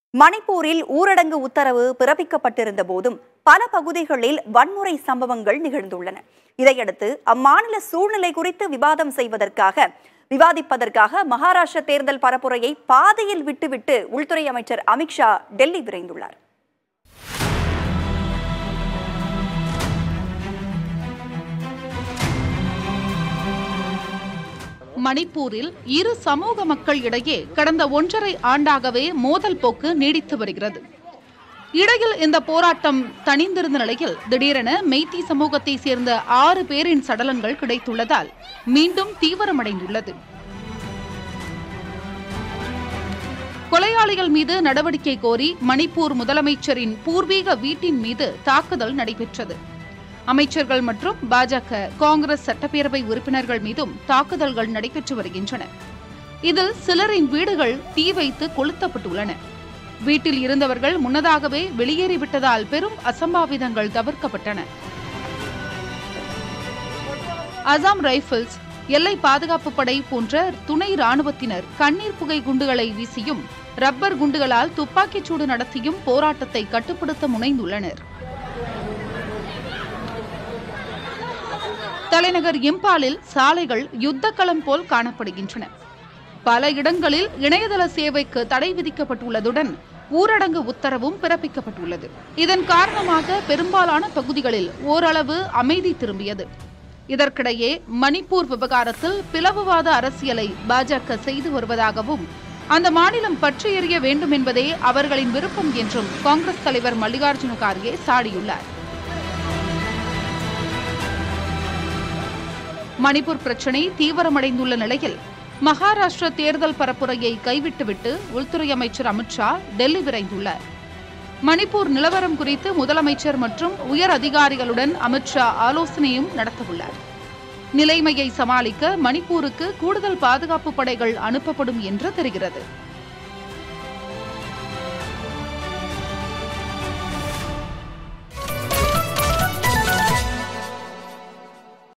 மணிப்பூரில் ஊரடங்கு உத்தரவு பிறப்பிக்கப்பட்டிருந்த போதும் பல பகுதிகளில் வன்முறை சம்பவங்கள் நிகழ்ந்துள்ளன இதையடுத்து அம்மாநில சூழ்நிலை குறித்து விவாதம் செய்வதற்காக விவாதிப்பதற்காக மகாராஷ்டிர தேர்தல் பரப்புரையை பாதையில் விட்டுவிட்டு உள்துறை அமைச்சர் அமித்ஷா டெல்லி விரைந்துள்ளார் மணிப்பூரில் இரு சமூக மக்கள் இடையே கடந்த ஒன்றரை ஆண்டாகவே மோதல் போக்கு நீடித்து வருகிறது இடையில் இந்த போராட்டம் தணிந்திருந்த நிலையில் திடீரென மெய்த்தி சமூகத்தை சேர்ந்த ஆறு பேரின் சடலங்கள் கிடைத்துள்ளதால் மீண்டும் தீவிரமடைந்துள்ளது கொலையாளிகள் மீது நடவடிக்கை கோரி மணிப்பூர் முதலமைச்சரின் பூர்வீக வீட்டின் மீது தாக்குதல் நடைபெற்றது அமைச்சர்கள் மற்றும் பாஜக காங்கிரஸ் சட்டப்பேரவை உறுப்பினர்கள் மீதும் தாக்குதல்கள் நடைபெற்று வருகின்றன இதில் சிலரின் வீடுகள் தீ வைத்து கொளுத்தப்பட்டுள்ளன வீட்டில் இருந்தவர்கள் முன்னதாகவே வெளியேறிவிட்டதால் பெரும் அசம்பாவிதங்கள் தவிர்க்கப்பட்டன அசாம் ரைபிள்ஸ் எல்லை பாதுகாப்பு படை போன்ற துணை ராணுவத்தினர் கண்ணீர் புகை குண்டுகளை வீசியும் ரப்பர் குண்டுகளால் துப்பாக்கிச் சூடு நடத்தியும் போராட்டத்தை கட்டுப்படுத்த முனைந்துள்ளனர் தலைநகர் இம்பாலில் சாலைகள் யுத்தக்களம் போல் காணப்படுகின்றன பல இடங்களில் இணையதள சேவைக்கு தடை விதிக்கப்பட்டுள்ளதுடன் ஊரடங்கு உத்தரவும் பிறப்பிக்கப்பட்டுள்ளது இதன் காரணமாக பெரும்பாலான பகுதிகளில் ஓரளவு அமைதி திரும்பியது இதற்கிடையே மணிப்பூர் விவகாரத்தில் பிளவுவாத அரசியலை பாஜக செய்து வருவதாகவும் அந்த மாநிலம் பற்றி எறிய வேண்டும் என்பதே அவர்களின் விருப்பம் என்றும் காங்கிரஸ் தலைவர் மல்லிகார்ஜுன கார்கே சாடியுள்ளார் மணிப்பூர் பிரச்சினை தீவிரமடைந்துள்ள நிலையில் மகாராஷ்டிர தேர்தல் பரப்புரையை கைவிட்டுவிட்டு உள்துறை அமைச்சர் அமித்ஷா டெல்லி விரைந்துள்ளார் மணிப்பூர் நிலவரம் குறித்து முதலமைச்சர் மற்றும் உயர் அதிகாரிகளுடன் அமித்ஷா ஆலோசனையும் நடத்தவுள்ளார் நிலைமையை சமாளிக்க மணிப்பூருக்கு கூடுதல் பாதுகாப்பு படைகள் அனுப்பப்படும் என்று தெரிகிறது